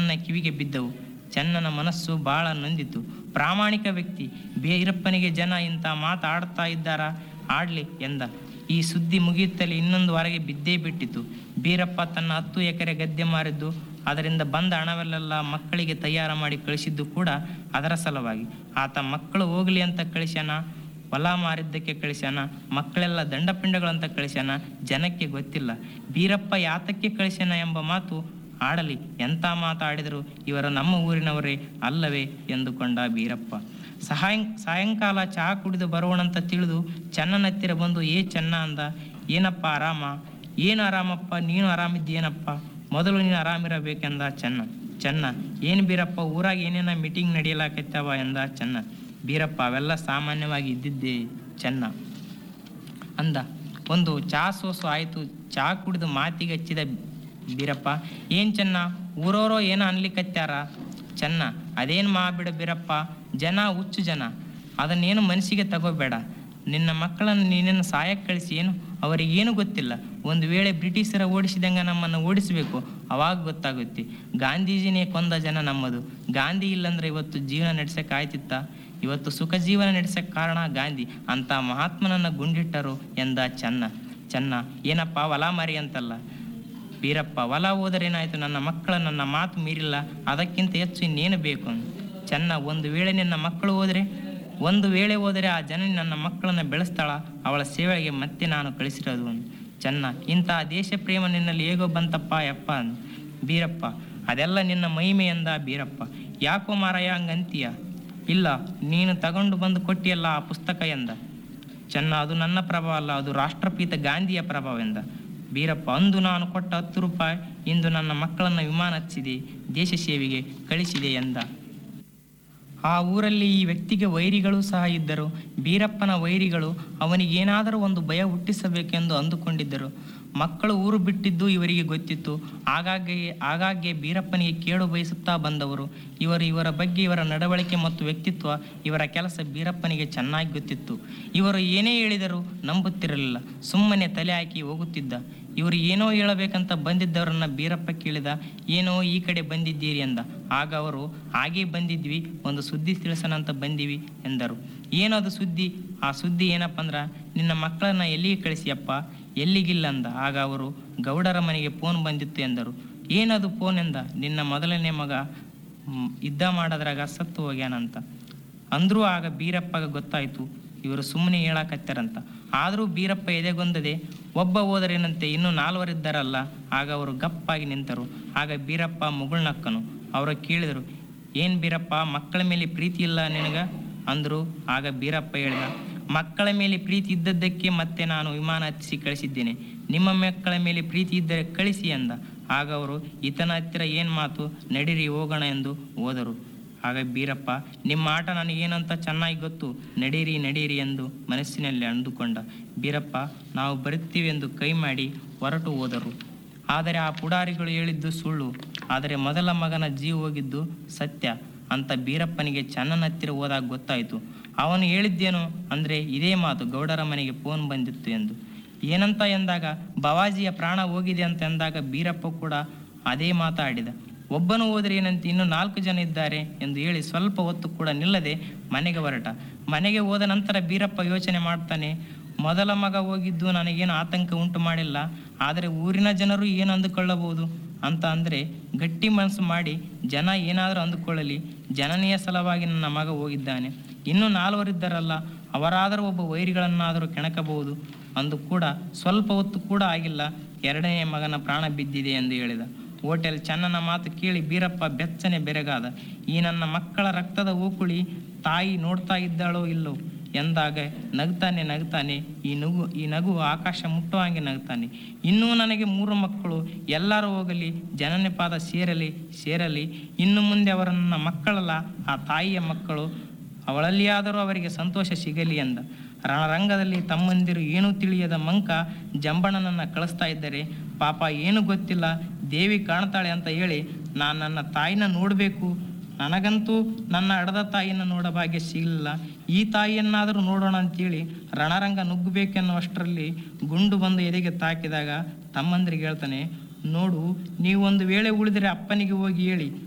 ಚೆನ್ನನ ಕಿವಿಗೆ ಬಿದ್ದವು ಚೆನ್ನನ ಮನಸ್ಸು ಬಹಳ ನೊಂದಿತು ಪ್ರಾಮಾಣಿಕ ವ್ಯಕ್ತಿ ಬೀರಪ್ಪನಿಗೆ ಜನ ಇಂಥ ಮಾತಾಡ್ತಾ ಇದ್ದಾರಾ ಆಡ್ಲಿ ಎಂದ ಈ ಸುದ್ದಿ ಮುಗಿಯುತ್ತಲೇ ಇನ್ನೊಂದು ಹೊರಗೆ ಬಿದ್ದೇ ಬಿಟ್ಟಿತು ಬೀರಪ್ಪ ತನ್ನ ಹತ್ತು ಎಕರೆ ಗದ್ದೆ ಮಾರಿದ್ದು ಅದರಿಂದ ಬಂದ ಹಣವಲ್ಲೆಲ್ಲ ಮಕ್ಕಳಿಗೆ ತಯಾರು ಮಾಡಿ ಕಳಿಸಿದ್ದು ಕೂಡ ಅದರ ಸಲುವಾಗಿ ಆತ ಮಕ್ಕಳು ಹೋಗಲಿ ಅಂತ ಕಳಿಸ್ಯಾನ ಹೊಲ ಮಾರಿದ್ದಕ್ಕೆ ಕಳಿಸ್ಯಾನ ಮಕ್ಕಳೆಲ್ಲ ದಂಡಪಿಂಡಗಳಂತ ಕಳಿಸ್ಯಾನ ಜನಕ್ಕೆ ಗೊತ್ತಿಲ್ಲ ಬೀರಪ್ಪ ಯಾತಕ್ಕೆ ಕಳಿಸ್ಯಾನ ಎಂಬ ಮಾತು ಆಡಲಿ ಎಂಥ ಮಾತಾಡಿದರು ಇವರು ನಮ್ಮ ಊರಿನವರೇ ಅಲ್ಲವೇ ಎಂದುಕೊಂಡ ಬೀರಪ್ಪ ಸಹಾಯಂ ಸಾಯಂಕಾಲ ಚಹಾ ಕುಡಿದು ಬರೋಣಂತ ತಿಳಿದು ಚೆನ್ನನ ಹತ್ತಿರ ಬಂದು ಏ ಚೆನ್ನ ಅಂದ ಏನಪ್ಪ ಆರಾಮ ಏನು ಆರಾಮಪ್ಪ ನೀನು ಆರಾಮಿದ್ದೀನಪ್ಪ ಮೊದಲು ನೀನು ಆರಾಮಿರಬೇಕೆಂದ ಚೆನ್ನ ಚೆನ್ನ ಏನು ಬೀರಪ್ಪ ಊರಾಗ ಏನೇನ ಮೀಟಿಂಗ್ ನಡೆಯಲಾಕೈತವ ಎಂದ ಚೆನ್ನ ಬೀರಪ್ಪ ಅವೆಲ್ಲ ಸಾಮಾನ್ಯವಾಗಿ ಇದ್ದಿದ್ದೇ ಚೆನ್ನ ಅಂದ ಒಂದು ಚಾ ಸೋಸು ಆಯಿತು ಚಾ ಕುಡಿದು ಮಾತಿಗೆ ಹಚ್ಚಿದ ಬೀರಪ್ಪ ಏನು ಚೆನ್ನ ಊರವರೋ ಏನೋ ಅನ್ಲಿಕ್ಕತ್ಯಾರ ಚೆನ್ನ ಅದೇನು ಬಿಡ ಬೀರಪ್ಪ ಜನ ಹುಚ್ಚು ಜನ ಅದನ್ನೇನು ಮನಸ್ಸಿಗೆ ತಗೋಬೇಡ ನಿನ್ನ ಮಕ್ಕಳನ್ನು ನಿನ್ನನ್ನು ಸಾಯಕ್ಕೆ ಕಳಿಸಿ ಏನು ಅವರಿಗೇನು ಗೊತ್ತಿಲ್ಲ ಒಂದು ವೇಳೆ ಬ್ರಿಟಿಷರ ಓಡಿಸಿದಂಗೆ ನಮ್ಮನ್ನು ಓಡಿಸಬೇಕು ಅವಾಗ ಗೊತ್ತಾಗುತ್ತೆ ಗಾಂಧೀಜಿನೇ ಕೊಂದ ಜನ ನಮ್ಮದು ಗಾಂಧಿ ಇಲ್ಲಂದ್ರೆ ಇವತ್ತು ಜೀವನ ನಡೆಸಕ್ಕೆ ಆಯ್ತಿತ್ತ ಇವತ್ತು ಸುಖ ಜೀವನ ನಡೆಸಕ್ಕೆ ಕಾರಣ ಗಾಂಧಿ ಅಂತ ಮಹಾತ್ಮನನ್ನ ಗುಂಡಿಟ್ಟರು ಎಂದ ಚೆನ್ನ ಚೆನ್ನ ಏನಪ್ಪ ಹೊಲ ಮಾರಿ ಅಂತಲ್ಲ ಬೀರಪ್ಪ ಹೊಲ ಹೋದರೇನಾಯ್ತು ನನ್ನ ಮಕ್ಕಳ ನನ್ನ ಮಾತು ಮೀರಿಲ್ಲ ಅದಕ್ಕಿಂತ ಹೆಚ್ಚು ಇನ್ನೇನು ಬೇಕು ಚೆನ್ನ ಒಂದು ವೇಳೆ ನಿನ್ನ ಮಕ್ಕಳು ಹೋದರೆ ಒಂದು ವೇಳೆ ಹೋದರೆ ಆ ಜನ ನನ್ನ ಮಕ್ಕಳನ್ನು ಬೆಳೆಸ್ತಾಳ ಅವಳ ಸೇವೆಗೆ ಮತ್ತೆ ನಾನು ಕಳಿಸಿರೋದು ಚೆನ್ನ ಇಂತಹ ದೇಶ ಪ್ರೇಮ ನಿನ್ನಲ್ಲಿ ಹೇಗೋ ಬಂತಪ್ಪ ಯಪ್ಪ ಅಂದ. ಬೀರಪ್ಪ ಅದೆಲ್ಲ ನಿನ್ನ ಮಹಿಮೆ ಎಂದ ಬೀರಪ್ಪ ಯಾಕೋ ಮಾರಾಯ ಹಂಗಂತೀಯ ಇಲ್ಲ ನೀನು ತಗೊಂಡು ಬಂದು ಕೊಟ್ಟಿಯಲ್ಲ ಆ ಪುಸ್ತಕ ಎಂದ ಚೆನ್ನ ಅದು ನನ್ನ ಪ್ರಭಾವ ಅಲ್ಲ ಅದು ರಾಷ್ಟ್ರಪಿತ ಗಾಂಧಿಯ ಪ್ರಭಾವ ಎಂದ ಬೀರಪ್ಪ ಅಂದು ನಾನು ಕೊಟ್ಟ ಹತ್ತು ರೂಪಾಯಿ ಇಂದು ನನ್ನ ಮಕ್ಕಳನ್ನು ವಿಮಾನ ಹಚ್ಚಿದೆ ದೇಶ ಸೇವೆಗೆ ಕಳಿಸಿದೆ ಎಂದ ಆ ಊರಲ್ಲಿ ಈ ವ್ಯಕ್ತಿಗೆ ವೈರಿಗಳು ಸಹ ಇದ್ದರು ಬೀರಪ್ಪನ ವೈರಿಗಳು ಅವನಿಗೇನಾದರೂ ಒಂದು ಭಯ ಹುಟ್ಟಿಸಬೇಕೆಂದು ಅಂದುಕೊಂಡಿದ್ದರು ಮಕ್ಕಳು ಊರು ಬಿಟ್ಟಿದ್ದು ಇವರಿಗೆ ಗೊತ್ತಿತ್ತು ಆಗಾಗ್ಗೆ ಆಗಾಗ್ಗೆ ಬೀರಪ್ಪನಿಗೆ ಕೇಳು ಬಯಸುತ್ತಾ ಬಂದವರು ಇವರು ಇವರ ಬಗ್ಗೆ ಇವರ ನಡವಳಿಕೆ ಮತ್ತು ವ್ಯಕ್ತಿತ್ವ ಇವರ ಕೆಲಸ ಬೀರಪ್ಪನಿಗೆ ಚೆನ್ನಾಗಿ ಗೊತ್ತಿತ್ತು ಇವರು ಏನೇ ಹೇಳಿದರೂ ನಂಬುತ್ತಿರಲಿಲ್ಲ ಸುಮ್ಮನೆ ತಲೆ ಹಾಕಿ ಹೋಗುತ್ತಿದ್ದ ಇವರು ಏನೋ ಹೇಳಬೇಕಂತ ಬಂದಿದ್ದವರನ್ನ ಬೀರಪ್ಪ ಕೇಳಿದ ಏನೋ ಈ ಕಡೆ ಬಂದಿದ್ದೀರಿ ಎಂದ ಆಗ ಅವರು ಹಾಗೇ ಬಂದಿದ್ವಿ ಒಂದು ಸುದ್ದಿ ತಿಳಿಸೋಣಂತ ಬಂದಿವಿ ಎಂದರು ಏನದು ಸುದ್ದಿ ಆ ಸುದ್ದಿ ಏನಪ್ಪ ಅಂದ್ರ ನಿನ್ನ ಮಕ್ಕಳನ್ನ ಎಲ್ಲಿಗೆ ಕಳಿಸಿಯಪ್ಪ ಎಲ್ಲಿಗಿಲ್ಲ ಅಂದ ಆಗ ಅವರು ಗೌಡರ ಮನೆಗೆ ಫೋನ್ ಬಂದಿತ್ತು ಎಂದರು ಏನದು ಫೋನ್ ಎಂದ ನಿನ್ನ ಮೊದಲನೇ ಮಗ ಮ್, ಯುದ್ಧ ಮಾಡೋದ್ರಾಗ ಸತ್ತು ಹೋಗ್ಯಾನಂತ ಅಂದ್ರೂ ಆಗ ಬೀರಪ್ಪಗ ಗೊತ್ತಾಯ್ತು ಇವರು ಸುಮ್ಮನೆ ಹೇಳಾಕತ್ತಾರಂತ ಆದರೂ ಬೀರಪ್ಪ ಎದೆಗೊಂದದೆ ಒಬ್ಬ ಹೋದರೇನಂತೆ ಇನ್ನೂ ನಾಲ್ವರಿದ್ದಾರಲ್ಲ ಆಗ ಅವರು ಗಪ್ಪಾಗಿ ನಿಂತರು ಆಗ ಬೀರಪ್ಪ ಮುಗುಳ್ನಕ್ಕನು ಅವರು ಕೇಳಿದರು ಏನು ಬೀರಪ್ಪ ಮಕ್ಕಳ ಮೇಲೆ ಪ್ರೀತಿ ಇಲ್ಲ ನಿನಗ ಅಂದರು ಆಗ ಬೀರಪ್ಪ ಹೇಳಿದ ಮಕ್ಕಳ ಮೇಲೆ ಪ್ರೀತಿ ಇದ್ದದ್ದಕ್ಕೆ ಮತ್ತೆ ನಾನು ವಿಮಾನ ಹತ್ತಿಸಿ ಕಳಿಸಿದ್ದೇನೆ ನಿಮ್ಮ ಮಕ್ಕಳ ಮೇಲೆ ಪ್ರೀತಿ ಇದ್ದರೆ ಕಳಿಸಿ ಅಂದ ಆಗ ಅವರು ಈತನ ಹತ್ತಿರ ಏನು ಮಾತು ನಡೀರಿ ಹೋಗೋಣ ಎಂದು ಹೋದರು ಆಗ ಬೀರಪ್ಪ ನಿಮ್ಮ ಆಟ ನನಗೇನಂತ ಚೆನ್ನಾಗಿ ಗೊತ್ತು ನಡೀರಿ ನಡೀರಿ ಎಂದು ಮನಸ್ಸಿನಲ್ಲಿ ಅಂದುಕೊಂಡ ಬೀರಪ್ಪ ನಾವು ಬರುತ್ತೀವಿ ಎಂದು ಕೈ ಮಾಡಿ ಹೊರಟು ಹೋದರು ಆದರೆ ಆ ಪುಡಾರಿಗಳು ಹೇಳಿದ್ದು ಸುಳ್ಳು ಆದರೆ ಮೊದಲ ಮಗನ ಜೀವ ಹೋಗಿದ್ದು ಸತ್ಯ ಅಂತ ಬೀರಪ್ಪನಿಗೆ ಚನ್ನನ ಹತ್ತಿರ ಹೋದಾಗ ಗೊತ್ತಾಯಿತು ಅವನು ಹೇಳಿದ್ದೇನು ಅಂದರೆ ಇದೇ ಮಾತು ಗೌಡರ ಮನೆಗೆ ಫೋನ್ ಬಂದಿತ್ತು ಎಂದು ಏನಂತ ಎಂದಾಗ ಬವಾಜಿಯ ಪ್ರಾಣ ಹೋಗಿದೆ ಅಂತ ಎಂದಾಗ ಬೀರಪ್ಪ ಕೂಡ ಅದೇ ಮಾತಾಡಿದ ಒಬ್ಬನು ಹೋದರೆ ಏನಂತ ಇನ್ನು ನಾಲ್ಕು ಜನ ಇದ್ದಾರೆ ಎಂದು ಹೇಳಿ ಸ್ವಲ್ಪ ಹೊತ್ತು ಕೂಡ ನಿಲ್ಲದೆ ಮನೆಗೆ ಹೊರಟ ಮನೆಗೆ ಹೋದ ನಂತರ ಬೀರಪ್ಪ ಯೋಚನೆ ಮಾಡ್ತಾನೆ ಮೊದಲ ಮಗ ಹೋಗಿದ್ದು ನನಗೇನು ಆತಂಕ ಉಂಟು ಮಾಡಿಲ್ಲ ಆದರೆ ಊರಿನ ಜನರು ಏನು ಅಂದುಕೊಳ್ಳಬಹುದು ಅಂತ ಅಂದರೆ ಗಟ್ಟಿ ಮನಸ್ಸು ಮಾಡಿ ಜನ ಏನಾದರೂ ಅಂದುಕೊಳ್ಳಲಿ ಜನನೆಯ ಸಲುವಾಗಿ ನನ್ನ ಮಗ ಹೋಗಿದ್ದಾನೆ ಇನ್ನು ನಾಲ್ವರಿದ್ದರಲ್ಲ ಅವರಾದರೂ ಒಬ್ಬ ವೈರಿಗಳನ್ನಾದರೂ ಕೆಣಕಬಹುದು ಅಂದು ಕೂಡ ಸ್ವಲ್ಪ ಹೊತ್ತು ಕೂಡ ಆಗಿಲ್ಲ ಎರಡನೇ ಮಗನ ಪ್ರಾಣ ಬಿದ್ದಿದೆ ಎಂದು ಹೇಳಿದ ಹೋಟೆಲ್ ಚನ್ನನ ಮಾತು ಕೇಳಿ ಬೀರಪ್ಪ ಬೆಚ್ಚನೆ ಬೆರಗಾದ ಈ ನನ್ನ ಮಕ್ಕಳ ರಕ್ತದ ಓಕುಳಿ ತಾಯಿ ನೋಡ್ತಾ ಇದ್ದಾಳೋ ಇಲ್ಲೋ ಎಂದಾಗ ನಗ್ತಾನೆ ನಗ್ತಾನೆ ಈ ನಗು ಈ ನಗು ಆಕಾಶ ಮುಟ್ಟುವ ಹಾಗೆ ನಗ್ತಾನೆ ಇನ್ನೂ ನನಗೆ ಮೂರು ಮಕ್ಕಳು ಎಲ್ಲರೂ ಹೋಗಲಿ ಜನನ ಪಾದ ಸೇರಲಿ ಸೇರಲಿ ಇನ್ನು ಮುಂದೆ ಅವರ ನನ್ನ ಮಕ್ಕಳಲ್ಲ ಆ ತಾಯಿಯ ಮಕ್ಕಳು ಅವಳಲ್ಲಿಯಾದರೂ ಅವರಿಗೆ ಸಂತೋಷ ಸಿಗಲಿ ಎಂದ ರಣರಂಗದಲ್ಲಿ ತಮ್ಮಂದಿರು ಏನೂ ತಿಳಿಯದ ಮಂಕ ಜಂಬಣ್ಣನನ್ನು ಕಳಿಸ್ತಾ ಇದ್ದರೆ ಪಾಪ ಏನು ಗೊತ್ತಿಲ್ಲ ದೇವಿ ಕಾಣ್ತಾಳೆ ಅಂತ ಹೇಳಿ ನಾನು ನನ್ನ ತಾಯಿನ ನೋಡಬೇಕು ನನಗಂತೂ ನನ್ನ ಅಡದ ತಾಯಿಯನ್ನು ನೋಡ ಭಾಗ್ಯ ಸಿಗಲಿಲ್ಲ ಈ ತಾಯಿಯನ್ನಾದರೂ ನೋಡೋಣ ಅಂತೇಳಿ ರಣರಂಗ ನುಗ್ಗಬೇಕೆನ್ನುವಷ್ಟರಲ್ಲಿ ಗುಂಡು ಬಂದು ಎದೆಗೆ ತಾಕಿದಾಗ ತಮ್ಮಂದ್ರಿಗೆ ಹೇಳ್ತಾನೆ ನೋಡು ನೀವು ಒಂದು ವೇಳೆ ಉಳಿದರೆ ಅಪ್ಪನಿಗೆ ಹೋಗಿ ಹೇಳಿ